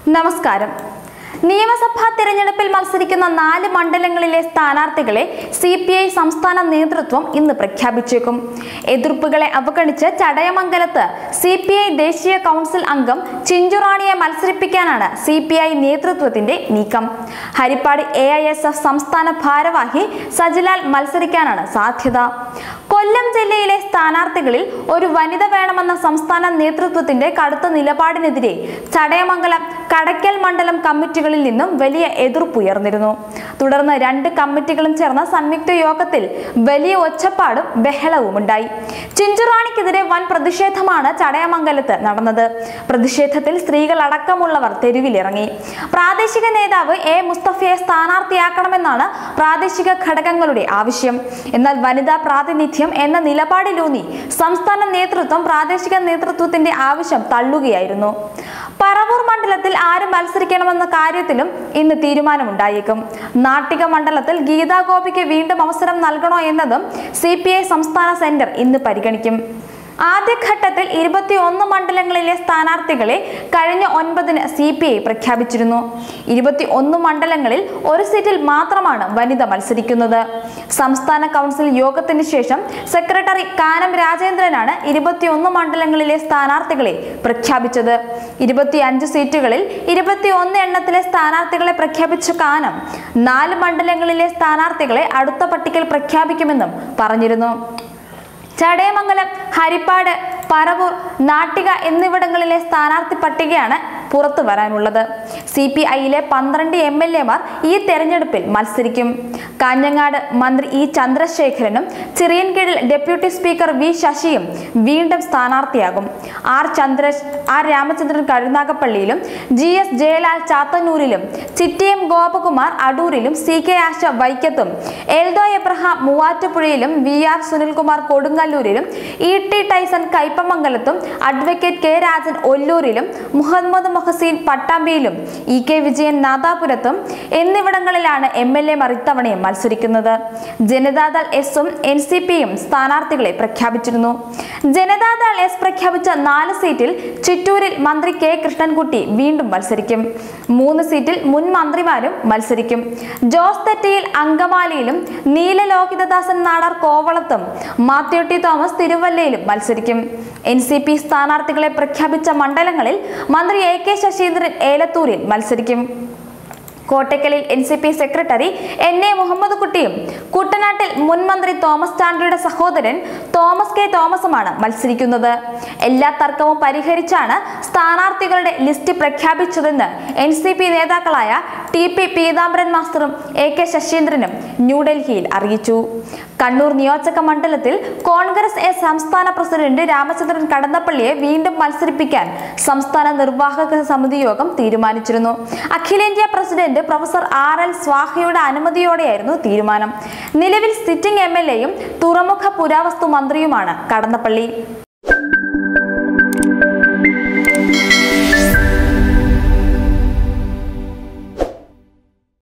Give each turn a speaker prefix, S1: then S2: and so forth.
S1: നമസ്കാരം നിയമസഭാ തെരഞ്ഞെടുപ്പിൽ മത്സരിക്കുന്ന നാല് മണ്ഡലങ്ങളിലെ സ്ഥാനാർത്ഥികളെ സി പി ഐ സംസ്ഥാന നേതൃത്വം ഇന്ന് പ്രഖ്യാപിച്ചേക്കും എതിർപ്പുകളെ അവഗണിച്ച് ചടയമംഗലത്ത് സി പി ഐ ദേശീയ കൗൺസിൽ അംഗം ചിഞ്ചുറാണിയെ മത്സരിപ്പിക്കാനാണ് സി പി ഐ നേതൃത്വത്തിന്റെ നീക്കം ഹരിപ്പാട് എ ഐ എസ് എഫ് സംസ്ഥാന ഭാരവാഹി സജിലാൽ മത്സരിക്കാനാണ് സാധ്യത കൊല്ലം ജില്ലയിലെ സ്ഥാനാർത്ഥികളിൽ ഒരു വനിത വേണമെന്ന സംസ്ഥാന നേതൃത്വത്തിന്റെ കടുത്ത നിലപാടിനെതിരെ ചടയമംഗലം കടയ്ക്കൽ മണ്ഡലം കമ്മിറ്റികളിൽ നിന്നും വലിയ എതിർപ്പുയർന്നിരുന്നു തുടർന്ന് രണ്ട് കമ്മിറ്റികളും ചേർന്ന സംയുക്ത യോഗത്തിൽ വലിയ ഒച്ചപ്പാടും ബഹളവും ഉണ്ടായി ചിഞ്ചുറാണിക്കെതിരെ വൻ പ്രതിഷേധമാണ് ചടയമംഗലത്ത് നടന്നത് പ്രതിഷേധത്തിൽ സ്ത്രീകൾ അടക്കമുള്ളവർ തെരുവിലിറങ്ങി പ്രാദേശിക നേതാവ് എ മുസ്തഫയെ സ്ഥാനാർത്ഥിയാക്കണമെന്നാണ് പ്രാദേശിക ഘടകങ്ങളുടെ ആവശ്യം എന്നാൽ വനിതാ പ്രാതിനിധ്യം എന്ന നിലപാടിലൂന്നി സംസ്ഥാന നേതൃത്വം പ്രാദേശിക നേതൃത്വത്തിന്റെ ആവശ്യം തള്ളുകയായിരുന്നു പറവൂർ മണ്ഡലത്തിൽ ആര് മത്സരിക്കണമെന്ന കാര്യത്തിലും ഇന്ന് തീരുമാനമുണ്ടായേക്കും നാട്ടിക മണ്ഡലത്തിൽ ഗീതാ ഗോപിക്ക് വീണ്ടും അവസരം നൽകണോ എന്നതും സി സംസ്ഥാന സെന്റർ ഇന്ന് പരിഗണിക്കും ആദ്യഘട്ടത്തിൽ ഇരുപത്തിയൊന്ന് മണ്ഡലങ്ങളിലെ സ്ഥാനാർത്ഥികളെ കഴിഞ്ഞ ഒൻപതിന് സി പി ഐ പ്രഖ്യാപിച്ചിരുന്നു ഇരുപത്തി ഒന്ന് മണ്ഡലങ്ങളിൽ ഒരു സീറ്റിൽ മാത്രമാണ് വനിത മത്സരിക്കുന്നത് സംസ്ഥാന കൗൺസിൽ യോഗത്തിന് ശേഷം സെക്രട്ടറി കാനം രാജേന്ദ്രനാണ് ഇരുപത്തിയൊന്ന് മണ്ഡലങ്ങളിലെ സ്ഥാനാർത്ഥികളെ പ്രഖ്യാപിച്ചത് ഇരുപത്തിയഞ്ച് സീറ്റുകളിൽ ഇരുപത്തിയൊന്ന് എണ്ണത്തിലെ സ്ഥാനാർത്ഥികളെ പ്രഖ്യാപിച്ച കാനം നാല് മണ്ഡലങ്ങളിലെ സ്ഥാനാർത്ഥികളെ അടുത്ത പട്ടികയിൽ പ്രഖ്യാപിക്കുമെന്നും പറഞ്ഞിരുന്നു ചടയമംഗലം ഹരിപ്പാട് പറവൂർ നാട്ടിക എന്നിവിടങ്ങളിലെ സ്ഥാനാർത്ഥി പട്ടികയാണ് പുറത്തു വരാനുള്ളത് സി പി ഐയിലെ പന്ത്രണ്ട് എം എൽ എമാർ ഈ തെരഞ്ഞെടുപ്പിൽ മത്സരിക്കും കാഞ്ഞങ്ങാട് മന്ത്രി ഇ ചന്ദ്രശേഖരനും ചിറിയൻകീഴിൽ ഡെപ്യൂട്ടി സ്പീക്കർ വി ശശിയും വീണ്ടും സ്ഥാനാർത്ഥിയാകും ആർ ചന്ദ്ര ആർ രാമചന്ദ്രൻ കരുനാഗപ്പള്ളിയിലും ജി എസ് ജയലാൽ ചാത്തന്നൂരിലും ചിറ്റിയം ഗോപകുമാർ അടൂരിലും സി കെ ആശ വൈക്കത്തും എൽദോ എബ്രഹാം മൂവാറ്റുപുഴയിലും വി ആർ സുനിൽകുമാർ കൊടുങ്ങല്ലൂരിലും ഇ ടി ടൈസൺ കൈപ്പമംഗലത്തും അഡ്വക്കേറ്റ് കെ രാജൻ ഒല്ലൂരിലും മുഹമ്മദ് മൊഹസീൻ പട്ടാമ്പിയിലും ഇ കെ വിജയൻ നാദാപുരത്തും എന്നിവിടങ്ങളിലാണ് എം എൽ എമാർ ഇത്തവണയും മത്സരിക്കുന്നത് ജനതാദൾ എസും എൻ സി പിയും സ്ഥാനാർത്ഥികളെ പ്രഖ്യാപിച്ചിരുന്നു ജനതാദൾ എസ് പ്രഖ്യാപിച്ച നാല് സീറ്റിൽ ചിറ്റൂരിൽ മന്ത്രി കെ കൃഷ്ണൻകുട്ടി വീണ്ടും മത്സരിക്കും മൂന്ന് സീറ്റിൽ മുൻ മന്ത്രിമാരും മത്സരിക്കും ജോസ് തെറ്റയിൽ അങ്കമാലിയിലും നീലലോഹിതദാസൻ നാടാർ കോവളത്തും മാത്യു ടി തോമസ് തിരുവല്ലയിലും മത്സരിക്കും എൻ സി പി സ്ഥാനാർത്ഥികളെ പ്രഖ്യാപിച്ച മണ്ഡലങ്ങളിൽ മന്ത്രി എ കെ ശശീന്ദ്രൻ ഏലത്തൂരിൽ മത്സരിക്കും കോട്ടയ്ക്കലിൽ N C P secretary N A Muhammad കുട്ടിയും കുട്ടനാട്ടിൽ മുൻ മന്ത്രി തോമസ് ചാണ്ടിയുടെ സഹോദരൻ തോമസ് കെ തോമസുമാണ് മത്സരിക്കുന്നത് എല്ലാ തർക്കവും പരിഹരിച്ചാണ് സ്ഥാനാർത്ഥികളുടെ ലിസ്റ്റ് പ്രഖ്യാപിച്ചതെന്ന് എൻ സി പി നേതാക്കളായ ടി പി പീതാംബരൻ മാസ്റ്ററും എ കെ ശശീന്ദ്രനും ന്യൂഡൽഹിയിൽ അറിയിച്ചു കണ്ണൂർ നിയോജക മണ്ഡലത്തിൽ കോൺഗ്രസ് എ സംസ്ഥാന പ്രസിഡന്റ് രാമചന്ദ്രൻ കടന്നപ്പള്ളിയെ വീണ്ടും മത്സരിപ്പിക്കാൻ സംസ്ഥാന നിർവാഹക സമിതി യോഗം തീരുമാനിച്ചിരുന്നു അഖിലേന്ത്യാ പ്രസിഡന്റ് പ്രൊഫസർ ആർ എൽ സ്വാഹയുടെ അനുമതിയോടെയായിരുന്നു തീരുമാനം നിലവിൽ സിറ്റിംഗ് എം എൽ എയും തുറമുഖ പുരാവസ്തു മന്ത്രിയുമാണ് കടന്നപ്പള്ളി